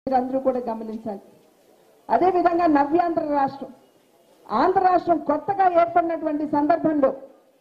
మీరందరూ కూడా గమనించాలి అదేవిధంగా నవ్యాంధ్ర రాష్ట్రం ఆంధ్ర రాష్ట్రం కొత్తగా ఏర్పడినటువంటి సందర్భంలో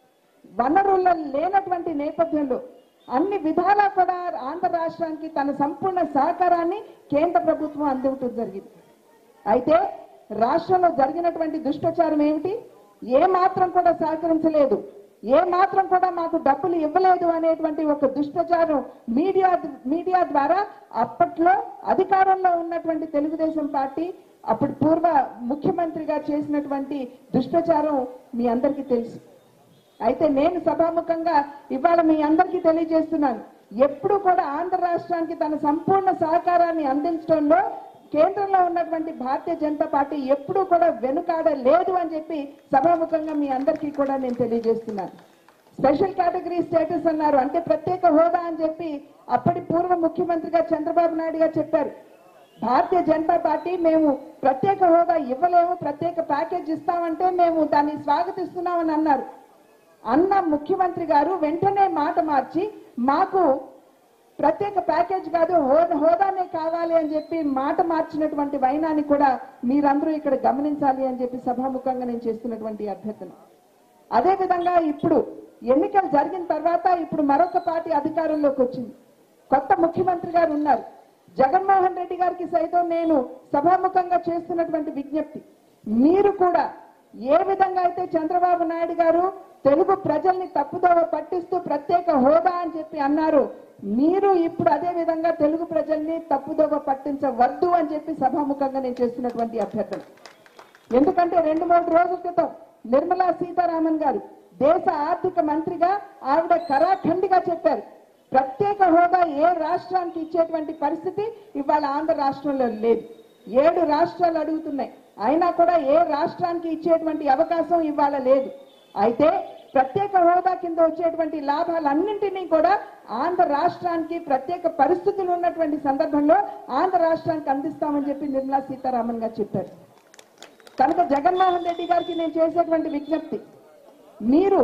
వనరుల్లో లేనటువంటి నేపథ్యంలో అన్ని విధాలా కూడా ఆంధ్ర రాష్ట్రానికి తన సంపూర్ణ సహకారాన్ని కేంద్ర ప్రభుత్వం అందివ్వటం జరిగింది అయితే రాష్ట్రంలో జరిగినటువంటి దుష్ప్రచారం ఏమిటి ఏ మాత్రం కూడా సహకరించలేదు ఏ మాత్రం కూడా మాకు డబ్బులు ఇవ్వలేదు అనేటువంటి ఒక దుష్ప్రచారం మీడియా మీడియా ద్వారా అప్పట్లో అధికారంలో ఉన్నటువంటి తెలుగుదేశం పార్టీ అప్పుడు పూర్వ ముఖ్యమంత్రిగా చేసినటువంటి దుష్ప్రచారం మీ అందరికీ తెలుసు అయితే నేను సభాముఖంగా ఇవాళ మీ అందరికీ తెలియజేస్తున్నాను ఎప్పుడు కూడా ఆంధ్ర రాష్ట్రానికి తన సంపూర్ణ సహకారాన్ని అందించడంలో కేంద్రంలో ఉన్నటువంటి భారతీయ జనతా పార్టీ ఎప్పుడూ కూడా వెనుకాడ లేదు అని చెప్పి సభాముఖంగా మీ అందరికీ కూడా నేను తెలియజేస్తున్నాను స్పెషల్ కేటగిరీ స్టేటస్ అన్నారు అంటే ప్రత్యేక హోదా అని చెప్పి అప్పటి పూర్వ ముఖ్యమంత్రిగా చంద్రబాబు నాయుడు గారు చెప్పారు భారతీయ జనతా పార్టీ మేము ప్రత్యేక హోదా ఇవ్వలేము ప్రత్యేక ప్యాకేజ్ ఇస్తామంటే మేము దాన్ని స్వాగతిస్తున్నామని అన్నారు అన్న ముఖ్యమంత్రి గారు వెంటనే మాట మార్చి మాకు ప్రత్యేక ప్యాకేజ్ కాదు హో- హోదానే కావాలి అని చెప్పి మాట మార్చినటువంటి వైనాన్ని కూడా మీరందరూ ఇక్కడ గమనించాలి అని చెప్పి సభాముఖంగా నేను చేస్తున్నటువంటి అభ్యర్థన అదే విధంగా ఇప్పుడు ఎన్నికలు జరిగిన తర్వాత ఇప్పుడు మరొక పార్టీ అధికారంలోకి వచ్చింది కొత్త ముఖ్యమంత్రి గారు ఉన్నారు జగన్మోహన్ రెడ్డి గారికి సైతం నేను సభాముఖంగా చేస్తున్నటువంటి విజ్ఞప్తి మీరు కూడా ఏ విధంగా అయితే చంద్రబాబు నాయుడు గారు తెలుగు ప్రజల్ని తప్పుదోవ పట్టిస్తూ ప్రత్యేక హోదా అని చెప్పి అన్నారు మీరు ఇప్పుడు అదే విధంగా తెలుగు ప్రజల్ని తప్పుదోవ పట్టించవద్దు అని చెప్పి సభాముఖంగా నేను చేస్తున్నటువంటి అభ్యర్థన ఎందుకంటే రెండు మూడు రోజుల క్రితం నిర్మలా సీతారామన్ గారు దేశ ఆర్థిక మంత్రిగా ఆవిడ కరాఖండిగా చెప్పారు ప్రత్యేక హోదా ఏ రాష్ట్రానికి ఇచ్చేటువంటి పరిస్థితి ఇవాళ ఆంధ్ర రాష్ట్రంలో లేదు ఏడు రాష్ట్రాలు అడుగుతున్నాయి అయినా కూడా ఏ రాష్ట్రానికి ఇచ్చేటువంటి అవకాశం ఇవాళ లేదు అయితే ప్రత్యేక హోదా కింద వచ్చేటువంటి లాభాలన్నింటినీ కూడా ఆంధ్ర రాష్ట్రానికి ప్రత్యేక పరిస్థితులు ఉన్నటువంటి సందర్భంలో ఆంధ్ర రాష్ట్రానికి అందిస్తామని చెప్పి నిర్మలా సీతారామన్ గారు చెప్పారు కనుక జగన్మోహన్ రెడ్డి గారికి నేను చేసేటువంటి విజ్ఞప్తి మీరు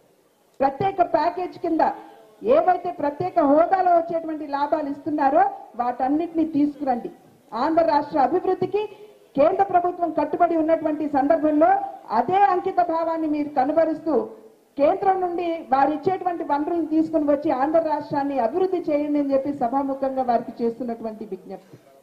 ప్రత్యేక ప్యాకేజ్ కింద ఏవైతే ప్రత్యేక హోదాలో వచ్చేటువంటి లాభాలు ఇస్తున్నారో వాటన్నిటిని తీసుకురండి ఆంధ్ర రాష్ట్ర అభివృద్ధికి కేంద్ర ప్రభుత్వం కట్టుబడి ఉన్నటువంటి సందర్భంలో అదే అంకిత భావాన్ని మీరు కనబరుస్తూ కేంద్రం నుండి వారు ఇచ్చేటువంటి వనరులను తీసుకుని వచ్చి ఆంధ్ర రాష్ట్రాన్ని అభివృద్ధి చేయండి అని చెప్పి సభాముఖంగా వారికి చేస్తున్నటువంటి విజ్ఞప్తి